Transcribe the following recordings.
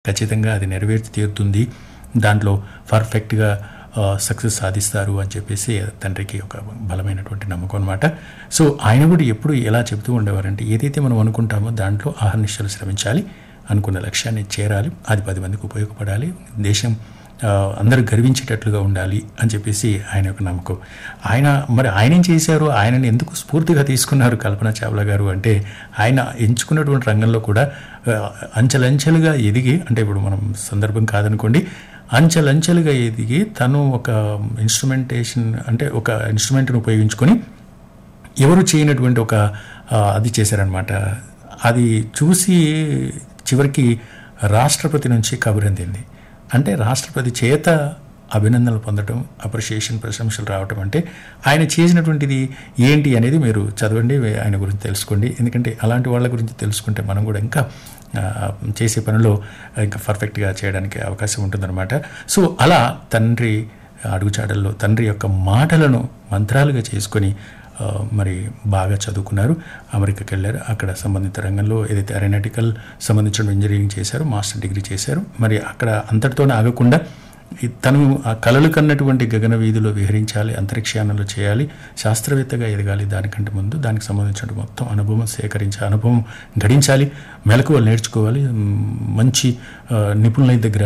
ఖచ్చితంగా అది నెరవేర్చి తీరుతుంది దాంట్లో పర్ఫెక్ట్గా సక్సెస్ సాధిస్తారు అని చెప్పేసి తండ్రికి ఒక బలమైనటువంటి నమ్మకం అనమాట సో ఆయన కూడా ఎప్పుడు ఎలా చెబుతూ ఉండేవారంటే ఏదైతే మనం అనుకుంటామో దాంట్లో ఆహర్నిశలు శ్రమించాలి అనుకున్న లక్ష్యాన్ని చేరాలి అది పది మందికి ఉపయోగపడాలి దేశం ఆ, అందరూ గర్వించేటట్లుగా ఉండాలి అని చెప్పేసి ఆయన యొక్క నమ్మకం ఆయన మరి ఆయన ఏం చేశారు ఆయనని ఎందుకు స్ఫూర్తిగా తీసుకున్నారు కల్పన చావ్లా గారు అంటే ఆయన ఎంచుకున్నటువంటి రంగంలో కూడా ఆ, అంచెలంచెలుగా ఎదిగి అంటే ఇప్పుడు మనం సందర్భం కాదనుకోండి అంచెలంచెలుగా ఎదిగి తను ఒక ఇన్స్ట్రుమెంటేషన్ అంటే ఒక ఇన్స్ట్రుమెంట్ను ఉపయోగించుకొని ఎవరు చేయనటువంటి ఒక ఆ, అది చేశారనమాట అది చూసి చివరికి రాష్ట్రపతి నుంచి కబురు అందింది అంటే రాష్ట్రపతి చేత అభినందనలు పొందడం అప్రిషియేషన్ ప్రశంసలు రావటం అంటే ఆయన చేసినటువంటిది ఏంటి అనేది మీరు చదవండి ఆయన గురించి తెలుసుకోండి ఎందుకంటే అలాంటి వాళ్ళ గురించి తెలుసుకుంటే మనం కూడా ఇంకా ఆ, చేసే పనిలో ఇంకా పర్ఫెక్ట్గా చేయడానికి అవకాశం ఉంటుందన్నమాట సో అలా తండ్రి అడుగుచాడల్లో తండ్రి యొక్క మాటలను మంత్రాలుగా చేసుకొని ఆ, మరి బాగా చదువుకున్నారు అమెరికాకి వెళ్ళారు అక్కడ సంబంధిత రంగంలో ఏదైతే అరోనాటికల్ సంబంధించిన ఇంజనీరింగ్ చేశారు మాస్టర్ డిగ్రీ చేశారు మరి అక్కడ అంతటితోనే ఆగకుండా ఈ తను ఆ కలలు కన్నటువంటి గగన వీధిలో విహరించాలి అంతరిక్షయానంలో చేయాలి శాస్త్రవేత్తగా ఎదగాలి దానికంటే ముందు దానికి సంబంధించిన మొత్తం అనుభవం సేకరించి అనుభవం గడించాలి మెలకువలు నేర్చుకోవాలి మ్, మంచి ఆ, నిపుణుల దగ్గర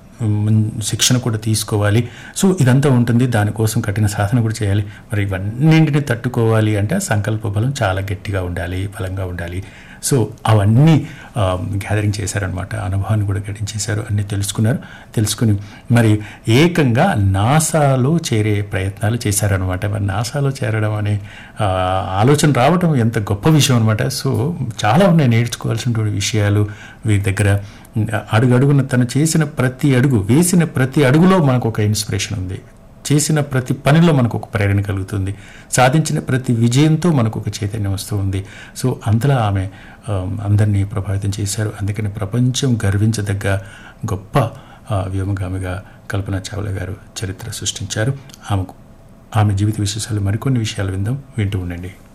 మ్, శిక్షణ కూడా తీసుకోవాలి సో ఇదంతా ఉంటుంది దానికోసం కఠిన సాధన కూడా చేయాలి మరి ఇవన్నింటిని తట్టుకోవాలి అంటే ఆ సంకల్ప బలం చాలా గట్టిగా ఉండాలి బలంగా ఉండాలి సో అవన్నీ గ్యాదరింగ్ చేశారనమాట అనుభవాన్ని కూడా గడించేశారు అన్నీ తెలుసుకున్నారు తెలుసుకుని మరి ఏకంగా నాసాలో చేరే ప్రయత్నాలు చేశారనమాట మరి నాసాలో చేరడం అనే ఆ, ఆలోచన రావడం ఎంత గొప్ప విషయం అనమాట సో చాలా ఉన్నాయి నేర్చుకోవాల్సినటువంటి విషయాలు వీరి దగ్గర అడుగు అడుగున తను చేసిన ప్రతి అడుగు వేసిన ప్రతి అడుగులో మనకు ఒక ఇన్స్పిరేషన్ ఉంది చేసిన ప్రతి పనిలో మనకు ఒక ప్రేరణ కలుగుతుంది సాధించిన ప్రతి విజయంతో మనకు ఒక చైతన్యం వస్తూ ఉంది సో అంతలా ఆమె ఆ, అందరినీ ప్రభావితం చేశారు అందుకని ప్రపంచం గర్వించదగ్గ గొప్ప ఆ, వ్యోమగామిగా కల్పన చావ్లా గారు చరిత్ర సృష్టించారు ఆమెకు ఆమె జీవిత విశేషాలు మరికొన్ని విషయాలు విందాం వింటూ ఉండండి